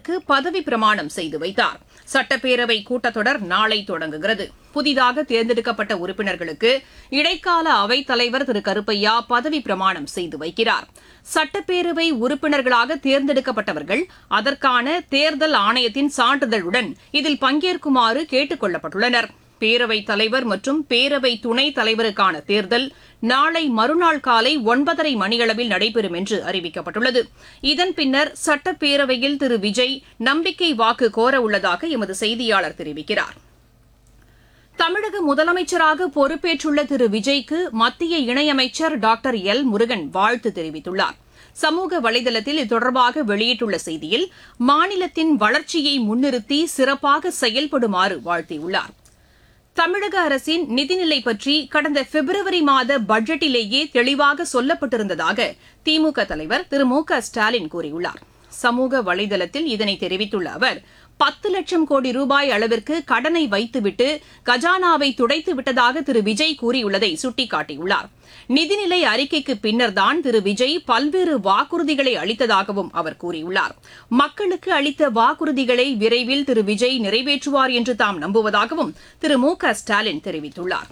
அவருக்கு பதவி பிரமாணம் செய்து வைத்தார் சட்டப்பேரவை கூட்டத்தொடர் நாளை தொடங்குகிறது புதிதாக தேர்ந்தெடுக்கப்பட்ட உறுப்பினர்களுக்கு இடைக்கால அவைத் தலைவர் திரு கருப்பையா பதவி பிரமாணம் செய்து வைக்கிறார் சட்டப்பேரவை உறுப்பினர்களாக தேர்ந்தெடுக்கப்பட்டவர்கள் அதற்கான தேர்தல் ஆணையத்தின் சான்றிதழுடன் இதில் பங்கேற்குமாறு கேட்டுக் கொள்ளப்பட்டுள்ளனர் பேரவைத் தலைவர் மற்றும் பேரவை துணைத் தலைவருக்கான தேர்தல் நாளை மறுநாள் காலை ஒன்பதரை மணியளவில் நடைபெறும் என்று அறிவிக்கப்பட்டுள்ளது இதன் பின்னர் சட்டப்பேரவையில் திரு விஜய் நம்பிக்கை வாக்கு கோர உள்ளதாக எமது செய்தியாளர் தெரிவிக்கிறார் தமிழக முதலமைச்சராக பொறுப்பேற்றுள்ள திரு விஜய்க்கு மத்திய இணையமைச்சர் டாக்டர் எல் முருகன் வாழ்த்து தெரிவித்துள்ளார் சமூக வலைதளத்தில் இது தொடர்பாக வெளியிட்டுள்ள செய்தியில் மாநிலத்தின் வளர்ச்சியை முன்னிறுத்தி சிறப்பாக செயல்படுமாறு வாழ்த்தியுள்ளார் தமிழக அரசின் நிதிநிலை பற்றி கடந்த பிப்ரவரி மாத பட்ஜெட்டிலேயே தெளிவாக சொல்லப்பட்டிருந்ததாக திமுக தலைவர் திரு மு க ஸ்டாலின் கூறியுள்ளார் சமூக வலைதளத்தில் இதனை தெரிவித்துள்ள அவர் பத்து லட்சம் கோடி ரூபாய் அளவிற்கு கடனை வைத்துவிட்டு கஜானாவை துடைத்து விட்டதாக திரு விஜய் கூறியுள்ளதை சுட்டிக்காட்டியுள்ளார் நிதிநிலை அறிக்கைக்கு பின்னர்தான் திரு விஜய் பல்வேறு வாக்குறுதிகளை அளித்ததாகவும் அவர் கூறியுள்ளார் மக்களுக்கு அளித்த வாக்குறுதிகளை விரைவில் திரு விஜய் நிறைவேற்றுவார் என்று தாம் நம்புவதாகவும் திரு மு க ஸ்டாலின் தெரிவித்துள்ளார்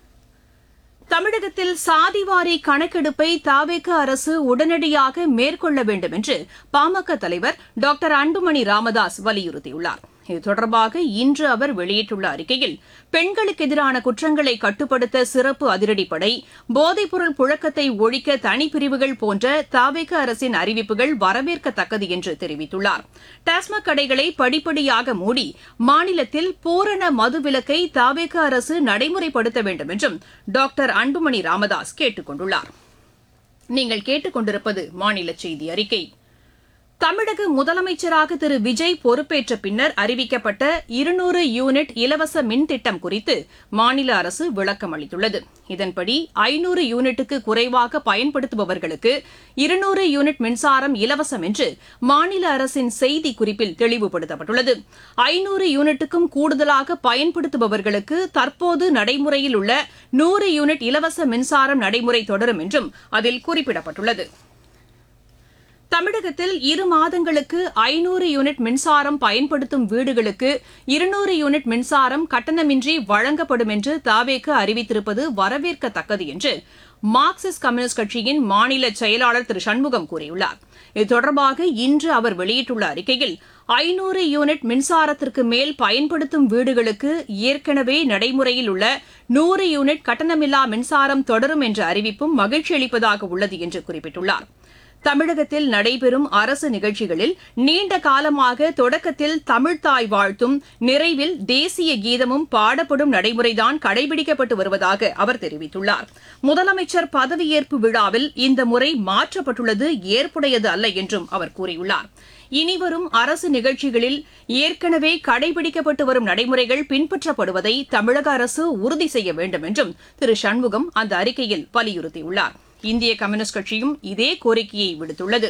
தமிழகத்தில் சாதிவாரி கணக்கெடுப்பை தாவேக அரசு உடனடியாக மேற்கொள்ள வேண்டும் என்று பாமக தலைவர் டாக்டர் அன்புமணி ராமதாஸ் வலியுறுத்தியுள்ளார் இது தொடர்பாக இன்று அவர் வெளியிட்டுள்ள அறிக்கையில் பெண்களுக்கு எதிரான குற்றங்களை கட்டுப்படுத்த சிறப்பு அதிரடிப்படை போதைப்பொருள் புழக்கத்தை ஒழிக்க தனிப்பிரிவுகள் போன்ற தாவேக அரசின் அறிவிப்புகள் வரவேற்கத்தக்கது என்று தெரிவித்துள்ளார் டாஸ்மாக் கடைகளை படிப்படியாக மூடி மாநிலத்தில் பூரண மதுவிலக்கை தாவேக அரசு நடைமுறைப்படுத்த வேண்டும் என்றும் டாக்டர் அன்புமணி ராமதாஸ் கேட்டுக் கொண்டுள்ளார் நீங்கள் கேட்டுக்கொண்டிருப்பது மாநில செய்தி அறிக்கை தமிழக முதலமைச்சராக திரு விஜய் பொறுப்பேற்ற பின்னர் அறிவிக்கப்பட்ட இருநூறு யூனிட் இலவச மின் திட்டம் குறித்து மாநில அரசு விளக்கம் அளித்துள்ளது இதன்படி ஐநூறு யூனிட்டுக்கு குறைவாக பயன்படுத்துபவர்களுக்கு இருநூறு யூனிட் மின்சாரம் இலவசம் என்று மாநில அரசின் செய்தி குறிப்பில் தெளிவுபடுத்தப்பட்டுள்ளது ஐநூறு யூனிட்டுக்கும் கூடுதலாக பயன்படுத்துபவர்களுக்கு தற்போது நடைமுறையில் உள்ள நூறு யூனிட் இலவச மின்சாரம் நடைமுறை தொடரும் என்றும் அதில் குறிப்பிடப்பட்டுள்ளது தமிழகத்தில் இரு மாதங்களுக்கு ஐநூறு யூனிட் மின்சாரம் பயன்படுத்தும் வீடுகளுக்கு இருநூறு யூனிட் மின்சாரம் கட்டணமின்றி வழங்கப்படும் என்று தாவேக்கு அறிவித்திருப்பது வரவேற்கத்தக்கது என்று மார்க்சிஸ்ட் கம்யூனிஸ்ட் கட்சியின் மாநில செயலாளர் திரு சண்முகம் கூறியுள்ளார் இது தொடர்பாக இன்று அவர் வெளியிட்டுள்ள அறிக்கையில் ஐநூறு யூனிட் மின்சாரத்திற்கு மேல் பயன்படுத்தும் வீடுகளுக்கு ஏற்கனவே நடைமுறையில் உள்ள நூறு யூனிட் கட்டணமில்லா மின்சாரம் தொடரும் என்ற அறிவிப்பும் மகிழ்ச்சி அளிப்பதாக உள்ளது என்று குறிப்பிட்டுள்ளார் தமிழகத்தில் நடைபெறும் அரசு நிகழ்ச்சிகளில் நீண்ட காலமாக தொடக்கத்தில் தமிழ்தாய் வாழ்த்தும் நிறைவில் தேசிய கீதமும் பாடப்படும் நடைமுறைதான் கடைபிடிக்கப்பட்டு வருவதாக அவர் தெரிவித்துள்ளார் முதலமைச்சர் பதவியேற்பு விழாவில் இந்த முறை மாற்றப்பட்டுள்ளது ஏற்புடையது அல்ல என்றும் அவர் கூறியுள்ளார் இனிவரும் அரசு நிகழ்ச்சிகளில் ஏற்கனவே கடைபிடிக்கப்பட்டு வரும் நடைமுறைகள் பின்பற்றப்படுவதை தமிழக அரசு உறுதி செய்ய வேண்டும் என்றும் திரு சண்முகம் அந்த அறிக்கையில் வலியுறுத்தியுள்ளார் இந்திய கம்யூனிஸ்ட் கட்சியும் இதே கோரிக்கையை விடுத்துள்ளது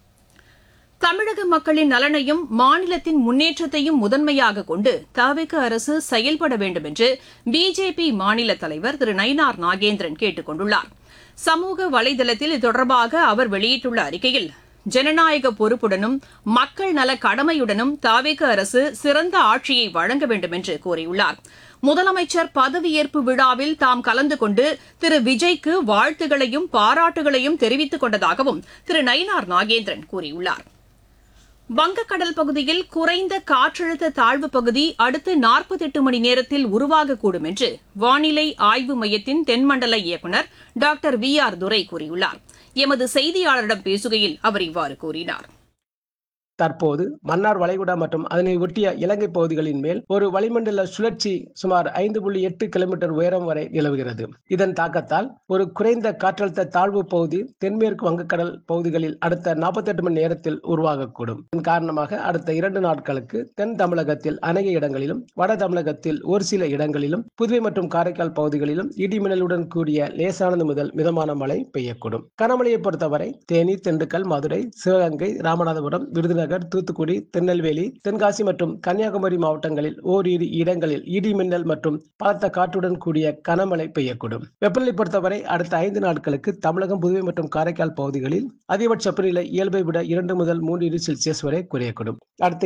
தமிழக மக்களின் நலனையும் மாநிலத்தின் முன்னேற்றத்தையும் முதன்மையாக கொண்டு தவிக அரசு செயல்பட வேண்டும் என்று பிஜேபி மாநில தலைவர் திரு நயினார் நாகேந்திரன் கேட்டுக் கொண்டுள்ளார் சமூக வலைதளத்தில் இது தொடர்பாக அவர் வெளியிட்டுள்ள அறிக்கையில் ஜனநாயக பொறுப்புடனும் மக்கள் நல கடமையுடனும் தாவேக அரசு சிறந்த ஆட்சியை வழங்க வேண்டும் என்று கூறியுள்ளார் முதலமைச்சர் பதவியேற்பு விழாவில் தாம் கலந்து கொண்டு திரு விஜய்க்கு வாழ்த்துகளையும் பாராட்டுகளையும் தெரிவித்துக் கொண்டதாகவும் திரு நயினார் நாகேந்திரன் கூறியுள்ளார் வங்கக்கடல் பகுதியில் குறைந்த காற்றழுத்த தாழ்வு பகுதி அடுத்த நாற்பத்தெட்டு மணி நேரத்தில் உருவாகக்கூடும் என்று வானிலை ஆய்வு மையத்தின் தென்மண்டல இயக்குநர் டாக்டர் வி ஆர் துரை கூறியுள்ளார் எமது செய்தியாளரிடம் பேசுகையில் அவர் இவ்வாறு கூறினார் தற்போது மன்னார் வளைகுடா மற்றும் அதனை ஒட்டிய இலங்கை பகுதிகளின் மேல் ஒரு வளிமண்டல சுழற்சி சுமார் ஐந்து புள்ளி எட்டு கிலோமீட்டர் உயரம் வரை நிலவுகிறது இதன் தாக்கத்தால் ஒரு குறைந்த காற்றழுத்த தாழ்வு பகுதி தென்மேற்கு வங்கக்கடல் பகுதிகளில் அடுத்த நாற்பத்தெட்டு மணி நேரத்தில் உருவாகக்கூடும் இதன் காரணமாக அடுத்த இரண்டு நாட்களுக்கு தென் தமிழகத்தில் அநேக இடங்களிலும் வட தமிழகத்தில் ஒரு சில இடங்களிலும் புதுவை மற்றும் காரைக்கால் பகுதிகளிலும் இடிமின்னலுடன் கூடிய லேசானது முதல் மிதமான மழை பெய்யக்கூடும் கனமழையை பொறுத்தவரை தேனி திண்டுக்கல் மதுரை சிவகங்கை ராமநாதபுரம் விருதுநகர் விருதுநகர் தூத்துக்குடி திருநெல்வேலி தென்காசி மற்றும் கன்னியாகுமரி மாவட்டங்களில் ஓரிரு இடங்களில் இடி மின்னல் மற்றும் பலத்த காற்றுடன் கூடிய கனமழை பெய்யக்கூடும் வெப்பநிலை பொறுத்தவரை அடுத்த ஐந்து நாட்களுக்கு தமிழகம் புதுவை மற்றும் காரைக்கால் பகுதிகளில் அதிகபட்ச வெப்பநிலை இயல்பை விட இரண்டு முதல் மூன்று டிகிரி செல்சியஸ் வரை குறையக்கூடும் அடுத்த